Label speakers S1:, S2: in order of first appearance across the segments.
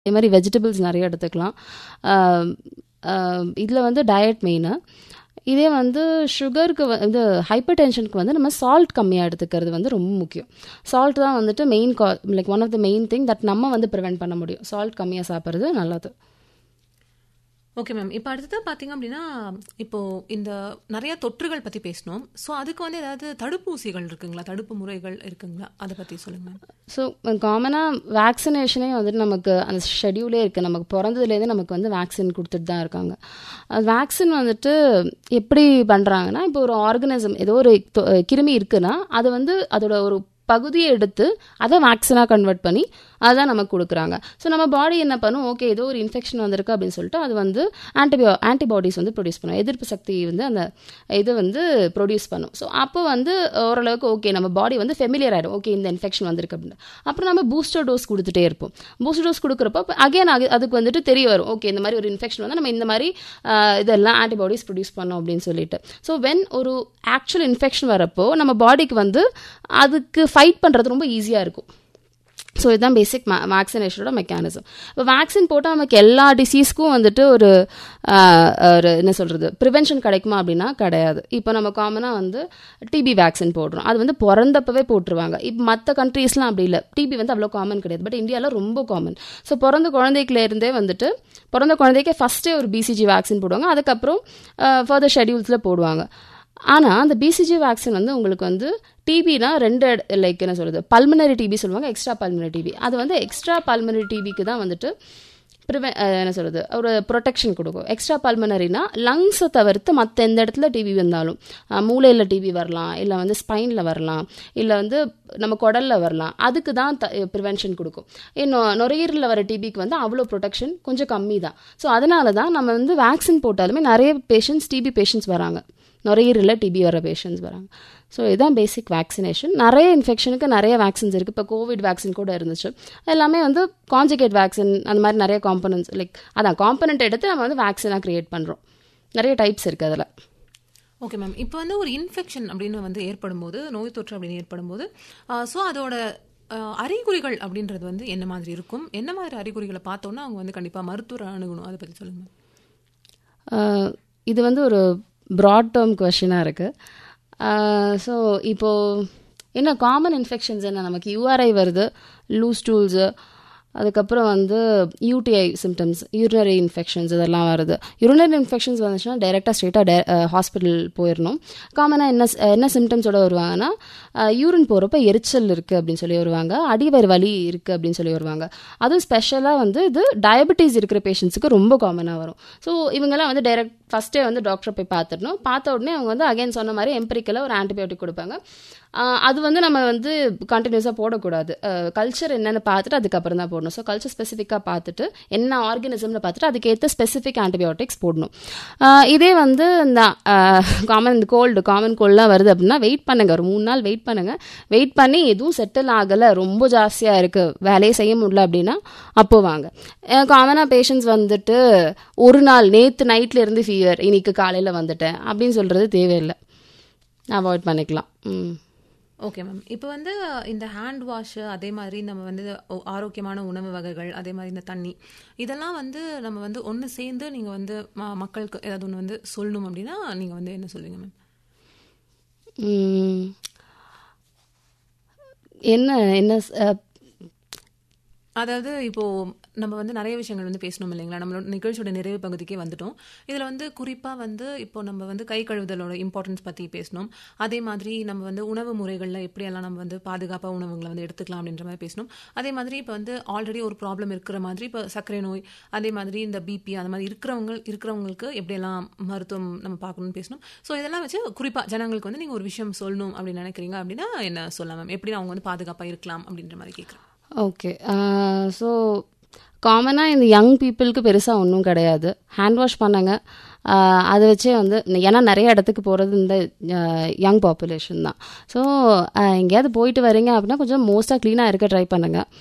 S1: அதே மாதிரி வெஜிடபிள்ஸ் நிறைய எடுத்துக்கலாம் இதில் வந்து டயட் மெயினு இதே வந்து சுகருக்கு வந்து ஹைப்பர் டென்ஷனுக்கு வந்து நம்ம சால்ட் கம்மியாக எடுத்துக்கிறது வந்து ரொம்ப முக்கியம் சால்ட் தான் வந்துட்டு மெயின் கா like one of the main thing that நம்ம வந்து ப்ரிவெண்ட் பண்ண முடியும் சால்ட் கம்மியாக சாப்பிட்றது நல்லது
S2: ஓகே மேம் இப்போ அடுத்தது பார்த்தீங்க அப்படின்னா இப்போ இந்த நிறைய தொற்றுகள் பற்றி பேசணும் ஸோ அதுக்கு வந்து ஏதாவது தடுப்பூசிகள் இருக்குங்களா தடுப்பு முறைகள் இருக்குங்களா அதை பற்றி சொல்லுங்க மேம்
S1: ஸோ காமனாக வேக்சினேஷனே வந்துட்டு நமக்கு அந்த ஷெடியூலே இருக்குது நமக்கு பிறந்ததுலேருந்து நமக்கு வந்து வேக்சின் கொடுத்துட்டு தான் இருக்காங்க வேக்சின் வந்துட்டு எப்படி பண்ணுறாங்கன்னா இப்போ ஒரு ஆர்கனிசம் ஏதோ ஒரு கிருமி இருக்குன்னா அது வந்து அதோட ஒரு பகுதியை எடுத்து அதை வேக்சினாக கன்வெர்ட் பண்ணி அதுதான் நமக்கு கொடுக்குறாங்க ஸோ நம்ம பாடி என்ன பண்ணும் ஓகே ஏதோ ஒரு இன்ஃபெக்ஷன் வந்திருக்கு அப்படின்னு சொல்லிட்டு அது வந்து ஆன்டிபியோ ஆன்டிபாடிஸ் வந்து ப்ரொடியூஸ் பண்ணும் எதிர்ப்பு சக்தி வந்து அந்த இது வந்து ப்ரொடியூஸ் பண்ணும் ஸோ அப்போ வந்து ஓரளவுக்கு ஓகே நம்ம பாடி வந்து ஃபெமிலியர் ஆகிடும் ஓகே இந்த இன்ஃபெக்ஷன் வந்திருக்கு அப்படின்னு அப்புறம் நம்ம பூஸ்டர் டோஸ் கொடுத்துட்டே இருப்போம் பூஸ்டர் டோஸ் கொடுக்குறப்போ அகைன் அதுக்கு வந்துட்டு தெரிய வரும் ஓகே இந்த மாதிரி ஒரு இன்ஃபெக்ஷன் வந்து நம்ம இந்த மாதிரி இதெல்லாம் ஆன்டிபாடிஸ் ப்ரொடியூஸ் பண்ணோம் அப்படின்னு சொல்லிட்டு ஸோ வென் ஒரு ஆக்சுவல் இன்ஃபெக்ஷன் வரப்போ நம்ம பாடிக்கு வந்து அதுக்கு ஃபைட் பண்ணுறது ரொம்ப ஈஸியாக இருக்கும் ஸோ இதுதான் பேசிக் மா வேக்சினேஷனோட மெக்கானிசம் இப்போ வேக்சின் போட்டால் நமக்கு எல்லா டிசீஸ்க்கும் வந்துட்டு ஒரு ஒரு என்ன சொல்கிறது ப்ரிவென்ஷன் கிடைக்குமா அப்படின்னா கிடையாது இப்போ நம்ம காமனாக வந்து டிபி வேக்சின் போடுறோம் அது வந்து பிறந்தப்பவே போட்டுருவாங்க இப்போ மற்ற கண்ட்ரீஸ்லாம் அப்படி இல்லை டிபி வந்து அவ்வளோ காமன் கிடையாது பட் இந்தியாவில் ரொம்ப காமன் ஸோ பிறந்த குழந்தைக்குலேருந்தே வந்துட்டு பிறந்த குழந்தைக்கே ஃபஸ்ட்டே ஒரு பிசிஜி வேக்சின் போடுவாங்க அதுக்கப்புறம் ஃபர்தர் ஷெடியூல்ஸில் போடுவாங்க ஆனால் அந்த பிசிஜி வேக்சின் வந்து உங்களுக்கு வந்து டிபினா ரெண்டு லைக் என்ன சொல்கிறது பல்மனரி டிபி சொல்லுவாங்க எக்ஸ்ட்ரா பல்மனரி டிபி அது வந்து எக்ஸ்ட்ரா பல்மனரி டிபிக்கு தான் வந்துட்டு ப்ரிவெ என்ன சொல்கிறது ஒரு ப்ரொடெக்ஷன் கொடுக்கும் எக்ஸ்ட்ரா பல்மனரினா லங்ஸை தவிர்த்து மற்ற எந்த இடத்துல டிபி வந்தாலும் மூளையில் டிபி வரலாம் இல்லை வந்து ஸ்பைனில் வரலாம் இல்லை வந்து நம்ம குடலில் வரலாம் அதுக்கு தான் த ப்ரிவென்ஷன் கொடுக்கும் இன்னும் நுரையீரலில் வர டிபிக்கு வந்து அவ்வளோ ப்ரொடெக்ஷன் கொஞ்சம் கம்மி தான் ஸோ அதனால தான் நம்ம வந்து வேக்சின் போட்டாலுமே நிறைய பேஷண்ட்ஸ் டிபி பேஷண்ட்ஸ் வராங்க நுரையீரலில் டிபி வர பேஷண்ட்ஸ் வராங்க ஸோ இதுதான் பேசிக் வேக்சினேஷன் நிறைய இன்ஃபெக்ஷனுக்கு நிறைய வேக்சின்ஸ் இருக்குது இப்போ கோவிட் வேக்சின் கூட இருந்துச்சு எல்லாமே வந்து கான்ஜுகேட் வேக்சின் அந்த மாதிரி நிறைய காம்பனன்ட்ஸ் லைக் அதான் காம்பனண்ட் எடுத்து நம்ம வந்து வேக்சினாக க்ரியேட் பண்ணுறோம் நிறைய டைப்ஸ் இருக்குது அதில்
S2: ஓகே மேம் இப்போ வந்து ஒரு இன்ஃபெக்ஷன் அப்படின்னு வந்து ஏற்படும் போது நோய் தொற்று அப்படின்னு ஏற்படும் போது ஸோ அதோட அறிகுறிகள் அப்படின்றது வந்து என்ன மாதிரி இருக்கும் என்ன மாதிரி அறிகுறிகளை பார்த்தோன்னா அவங்க வந்து கண்டிப்பாக மருத்துவரை அணுகணும் அதை பற்றி சொல்லுங்கள்
S1: இது வந்து ஒரு ப்ராட் டேர்ம் கொஷினாக இருக்குது ஸோ இப்போது என்ன காமன் இன்ஃபெக்ஷன்ஸ் என்ன நமக்கு யூஆர்ஐ வருது லூஸ் டூல்ஸு அதுக்கப்புறம் வந்து யூடிஐ சிம்டம்ஸ் யூரினரி இன்ஃபெக்ஷன்ஸ் இதெல்லாம் வருது யூரினரி இன்ஃபெக்ஷன்ஸ் வந்துச்சுன்னா டைரெக்டாக ஸ்ட்ரெயிட்டாக டே ஹாஸ்பிட்டல் போயிடணும் காமனாக என்ன என்ன சிம்டம்ஸோட வருவாங்கன்னா யூரின் போகிறப்ப எரிச்சல் இருக்குது அப்படின்னு சொல்லி வருவாங்க அடிவயிறு வலி இருக்குது அப்படின்னு சொல்லி வருவாங்க அதுவும் ஸ்பெஷலாக வந்து இது டயபெட்டிஸ் இருக்கிற பேஷண்ட்ஸுக்கு ரொம்ப காமனாக வரும் ஸோ இவங்கெல்லாம் வந்து டைரெக்ட் ஃபஸ்ட்டே வந்து டாக்டரை போய் பார்த்துடணும் பார்த்த உடனே அவங்க வந்து அகைன் சொன்ன மாதிரி எம்பரிக்கலாக ஒரு ஆன்டிபயோட்டிக் கொடுப்பாங்க அது வந்து நம்ம வந்து கண்டினியூஸாக போடக்கூடாது கல்ச்சர் என்னென்னு பார்த்துட்டு அதுக்கப்புறம் தான் போடணும் ஸோ கல்ச்சர் ஸ்பெசிஃபிக்காக பார்த்துட்டு என்ன ஆர்கனிசம்னு பார்த்துட்டு அதுக்கேற்ற ஸ்பெசிஃபிக் ஆன்டிபயோட்டிக்ஸ் போடணும் இதே வந்து இந்த காமன் இந்த கோல்டு காமன் கோல்டெலாம் வருது அப்படின்னா வெயிட் பண்ணுங்கள் ஒரு மூணு நாள் வெயிட் பண்ணுங்கள் வெயிட் பண்ணி எதுவும் செட்டில் ஆகலை ரொம்ப ஜாஸ்தியாக இருக்குது வேலையை செய்ய முடியல அப்படின்னா அப்போ வாங்க காமனாக பேஷண்ட்ஸ் வந்துட்டு ஒரு நாள் நேற்று நைட்டில் இருந்து ஃபீவர் இன்னைக்கு காலையில் வந்துட்டேன் அப்படின்னு சொல்கிறது தேவையில்லை அவாய்ட் பண்ணிக்கலாம் ம்
S2: ஓகே மேம் இப்போ வந்து இந்த ஹேண்ட் வாஷு அதே மாதிரி நம்ம வந்து ஆரோக்கியமான உணவு வகைகள் அதே மாதிரி இந்த தண்ணி இதெல்லாம் வந்து நம்ம வந்து ஒன்று சேர்ந்து நீங்கள் வந்து மக்களுக்கு ஏதாவது ஒன்று வந்து சொல்லணும் அப்படின்னா நீங்கள் வந்து என்ன சொல்லுவீங்க மேம்
S1: என்ன என்ன
S2: அதாவது இப்போது நம்ம வந்து நிறைய விஷயங்கள் வந்து பேசணும் இல்லைங்களா நம்மளோட நிகழ்ச்சியோட நிறைவு பகுதிக்கே வந்துட்டோம் இதில் வந்து குறிப்பாக வந்து இப்போ நம்ம வந்து கை கழுவுதலோட இம்பார்ட்டன்ஸ் பற்றி பேசணும் அதே மாதிரி நம்ம வந்து உணவு முறைகளில் எப்படியெல்லாம் நம்ம வந்து பாதுகாப்பாக உணவுகளை வந்து எடுத்துக்கலாம் அப்படின்ற மாதிரி பேசணும் அதே மாதிரி இப்போ வந்து ஆல்ரெடி ஒரு ப்ராப்ளம் இருக்கிற மாதிரி இப்போ சர்க்கரை நோய் அதே மாதிரி இந்த பிபி அந்த மாதிரி இருக்கிறவங்க இருக்கிறவங்களுக்கு எப்படியெல்லாம் மருத்துவம் நம்ம பார்க்கணும்னு பேசணும் ஸோ இதெல்லாம் வச்சு குறிப்பாக ஜனங்களுக்கு வந்து நீங்கள் ஒரு விஷயம் சொல்லணும் அப்படின்னு நினைக்கிறீங்க அப்படின்னா என்ன சொல்லலாம் மேம் எப்படி அவங்க வந்து பாதுகாப்பாக இருக்கலாம் அப்படின்ற மாதிரி கேட்குறேன்
S1: ஓகே ஸோ காமனாக இந்த யங் பீப்புளுக்கு பெருசாக ஒன்றும் கிடையாது ஹேண்ட் வாஷ் பண்ணுங்க அதை வச்சே வந்து ஏன்னா நிறைய இடத்துக்கு போகிறது இந்த யங் பாப்புலேஷன் தான் ஸோ எங்கேயாவது போயிட்டு வரீங்க அப்படின்னா கொஞ்சம் மோஸ்ட்டாக க்ளீனாக இருக்க ட்ரை பண்ணுங்கள்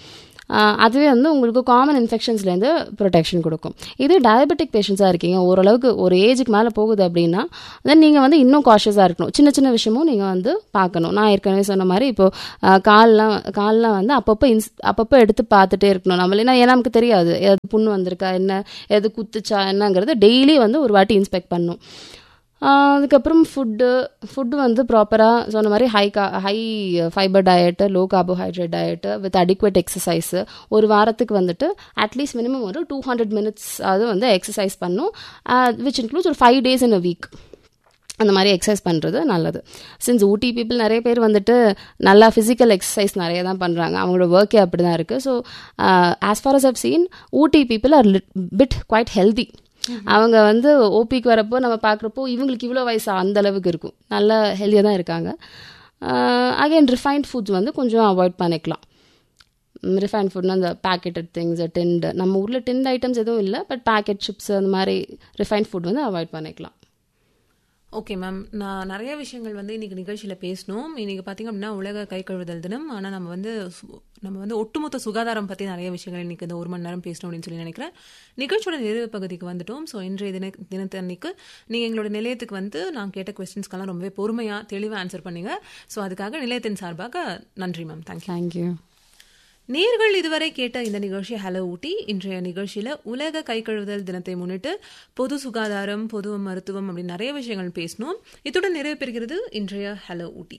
S1: ஆஹ் அதுவே வந்து உங்களுக்கு காமன் இன்ஃபெக்ஷன்ஸ்லேருந்து ப்ரொடெக்ஷன் கொடுக்கும் இது டயபெட்டிக் பேஷண்ட்ஸாக இருக்கீங்க ஓரளவுக்கு ஒரு ஏஜுக்கு மேலே போகுது அப்படின்னா தென் நீங்கள் வந்து இன்னும் காஷியஸாக இருக்கணும் சின்ன சின்ன விஷயமும் நீங்கள் வந்து பார்க்கணும் நான் ஏற்கனவே சொன்ன மாதிரி இப்போ ஆஹ் கால்லாம் கால்லாம் வந்து அப்பப்போ இன்ஸ் அப்பப்போ எடுத்து பார்த்துட்டே இருக்கணும் நம்மள ஏன்னா ஏன்னா நமக்கு தெரியாது எது புண்ணு வந்திருக்கா என்ன எது குத்துச்சா என்னங்கிறது டெய்லி வந்து ஒரு வாட்டி இன்ஸ்பெக்ட் பண்ணணும் ஆஹ் அதுக்கப்புறம் ஃபுட்டு ஃபுட்டு வந்து ப்ராப்பராக சொன்ன மாதிரி ஹை கா high fibre diet low carbohydrate diet with adequate exercise ஒரு வாரத்துக்கு வந்துட்டு அட்லீஸ்ட் மினிமம் ஒரு டூ ஹண்ட்ரட் மினிட்ஸ் அது வந்து எக்ஸசைஸ் பண்ணும் விச் இன்க்ளூட்ஸ் ஒரு five days in a week அந்த மாதிரி எக்ஸசைஸ் பண்ணுறது நல்லது சின்ஸ் ஊட்டி பீப்புள் நிறைய பேர் வந்துட்டு நல்லா ஃபிசிக்கல் எக்ஸசைஸ் நிறைய தான் பண்ணுறாங்க அவங்களோட ஒர்க்கே அப்படி தான் இருக்குது so as far as up seen Ooty people are bit quite healthy அவங்க வந்து ஓபிக்கு வரப்போ நம்ம பார்க்குறப்போ இவங்களுக்கு இவ்வளோ வயசு அந்த அளவுக்கு இருக்கும் நல்ல ஹெல்த்தியாக தான் இருக்காங்க அகைன் ரிஃபைன்ட் ஃபுட்ஸ் வந்து கொஞ்சம் அவாய்ட் பண்ணிக்கலாம் ரிஃபைன் ஃபுட்னா அந்த பேக்கெட்டட் திங்ஸ் டின்டு நம்ம ஊரில் டின்ட் ஐட்டம்ஸ் எதுவும் இல்லை பட் பேக்கெட் சிப்ஸ் அந்த மாதிரி ரிஃபைன்ட் ஃபுட் வந்து அவாய்ட் பண்ணிக்கலாம்
S2: ஓகே மேம் நான் நிறைய விஷயங்கள் வந்து இன்னைக்கு நிகழ்ச்சியில் பேசணும் இன்னைக்கு பார்த்தீங்க அப்படின்னா உலக கை கழுவுதல் தினம் ஆனால் நம்ம வந்து சு- நம்ம வந்து ஒட்டுமொத்த சுகாதாரம் பற்றி நிறைய விஷயங்கள் இன்னைக்கு இந்த ஒரு மணி நேரம் பேசணும் அப்படின்னு சொல்லி நினைக்கிறேன் நிகழ்ச்சியோட நிறைவு பகுதிக்கு வந்துட்டோம் ஸோ இன்றைய தின தினத்தன்னைக்கு நீங்கள் எங்களோட நிலையத்துக்கு வந்து நான் கேட்ட கொஸ்டின்ஸ்க்கெல்லாம் ரொம்பவே பொறுமையாக தெளிவாக ஆன்சர் பண்ணீங்க ஸோ அதுக்காக நிலையத்தின் சார்பாக நன்றி மேம் தேங்க்யூ
S1: தேங்க்யூ
S2: நேர்கள் இதுவரை கேட்ட இந்த நிகழ்ச்சி ஹலோ ஊட்டி இன்றைய நிகழ்ச்சியில உலக கை கழுவுதல் தினத்தை முன்னிட்டு பொது சுகாதாரம் பொது மருத்துவம் அப்படின்னு நிறைய விஷயங்கள் பேசணும் இத்துடன் நிறைவு பெறுகிறது இன்றைய ஹலோ ஊட்டி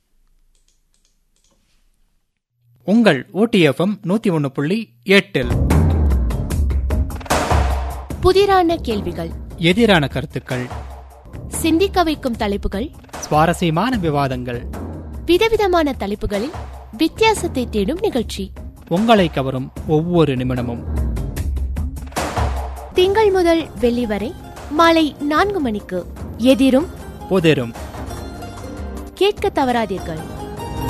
S3: உங்கள் ஓடிஎஃப்எம் நூத்தி ஒன்னு புள்ளி எட்டில்
S4: புதிரான கேள்விகள்
S3: எதிரான கருத்துக்கள்
S4: சிந்திக்க வைக்கும் தலைப்புகள்
S3: சுவாரஸ்யமான விவாதங்கள்
S4: விதவிதமான தலைப்புகளில் வித்தியாசத்தை தேடும் நிகழ்ச்சி
S3: உங்களை கவரும் ஒவ்வொரு நிமிடமும்
S4: திங்கள் முதல் வெள்ளி வரை மாலை நான்கு மணிக்கு எதிரும்
S3: புதிரும்
S4: கேட்க தவறாதீர்கள்